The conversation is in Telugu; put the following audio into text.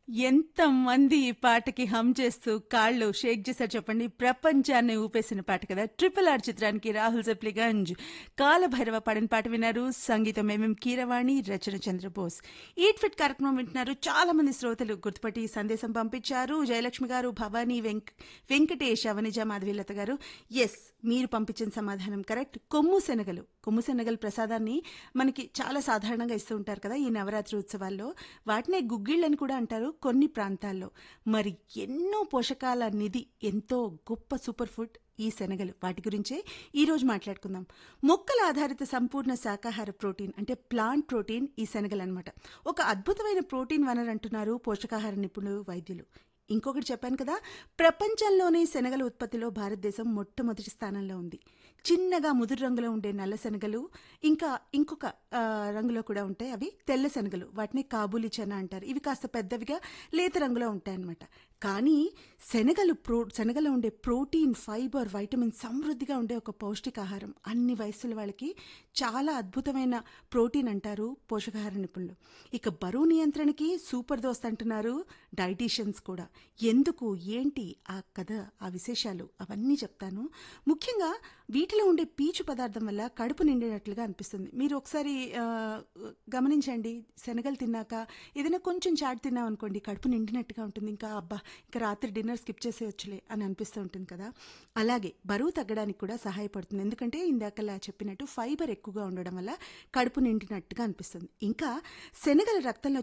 ఎంతమంది ఈ పాటకి హమ్ చేస్తూ కాళ్ళు షేక్ చేశారు చెప్పండి ప్రపంచాన్ని ఊపేసిన పాట కదా ట్రిపుల్ ఆర్ చిత్రానికి రాహుల్ జప్లిగంజ్ కాలభైరవ పాడిన పాట విన్నారు సంగీతం ఎంఎం కీరవాణి రచన చంద్రబోస్ ఈట్ ఫిట్ కార్యక్రమం వింటున్నారు చాలా మంది శ్రోతలు గుర్తుపట్టి ఈ సందేశం పంపించారు జయలక్ష్మి గారు భవానీ వెంక్ వెంకటేష్ అవనిజ మాధవీలత గారు ఎస్ మీరు పంపించిన సమాధానం కరెక్ట్ కొమ్ము శనగలు కొమ్ము శనగల ప్రసాదాన్ని మనకి చాలా సాధారణంగా ఇస్తూ ఉంటారు కదా ఈ నవరాత్రి ఉత్సవాల్లో వాటినే గుగ్గిళ్ళని కూడా అంటారు కొన్ని ప్రాంతాల్లో మరి ఎన్నో పోషకాల నిధి ఎంతో గొప్ప సూపర్ ఫుడ్ ఈ శనగలు వాటి గురించే ఈరోజు మాట్లాడుకుందాం మొక్కల ఆధారిత సంపూర్ణ శాకాహార ప్రోటీన్ అంటే ప్లాంట్ ప్రోటీన్ ఈ శనగలు అనమాట ఒక అద్భుతమైన ప్రోటీన్ వనరు అంటున్నారు పోషకాహార నిపుణులు వైద్యులు ఇంకొకటి చెప్పాను కదా ప్రపంచంలోనే శనగల ఉత్పత్తిలో భారతదేశం మొట్టమొదటి స్థానంలో ఉంది చిన్నగా ముదురు రంగులో ఉండే నల్ల శనగలు ఇంకా ఇంకొక ఆ, రంగులో కూడా ఉంటాయి అవి తెల్ల శనగలు వాటిని కాబూలి చనా అంటారు ఇవి కాస్త పెద్దవిగా లేత రంగులో ఉంటాయన్నమాట కానీ శనగలు ప్రో శనగలో ఉండే ప్రోటీన్ ఫైబర్ వైటమిన్ సమృద్ధిగా ఉండే ఒక పౌష్టికాహారం అన్ని వయస్సుల వాళ్ళకి చాలా అద్భుతమైన ప్రోటీన్ అంటారు పోషకాహార నిపుణులు ఇక బరువు నియంత్రణకి సూపర్ దోస్త్ అంటున్నారు డైటీషియన్స్ కూడా ఎందుకు ఏంటి ఆ కథ ఆ విశేషాలు అవన్నీ చెప్తాను ముఖ్యంగా వీటిలో ఉండే పీచు పదార్థం వల్ల కడుపు నిండినట్లుగా అనిపిస్తుంది మీరు ఒకసారి ఆ, గమనించండి శనగలు తిన్నాక ఏదైనా కొంచెం చాట్ తిన్నాం అనుకోండి కడుపు నిండినట్టుగా ఉంటుంది ఇంకా అబ్బా ఇంకా రాత్రి డిన్నర్ స్కిప్ చేసేయచ్చులే అని అనిపిస్తూ ఉంటుంది కదా అలాగే బరువు తగ్గడానికి కూడా సహాయపడుతుంది ఎందుకంటే ఇందాకలా చెప్పినట్టు ఫైబర్ ఎక్కువగా ఉండడం వల్ల కడుపు నిండినట్టుగా అనిపిస్తుంది ఇంకా శనగల రక్తంలో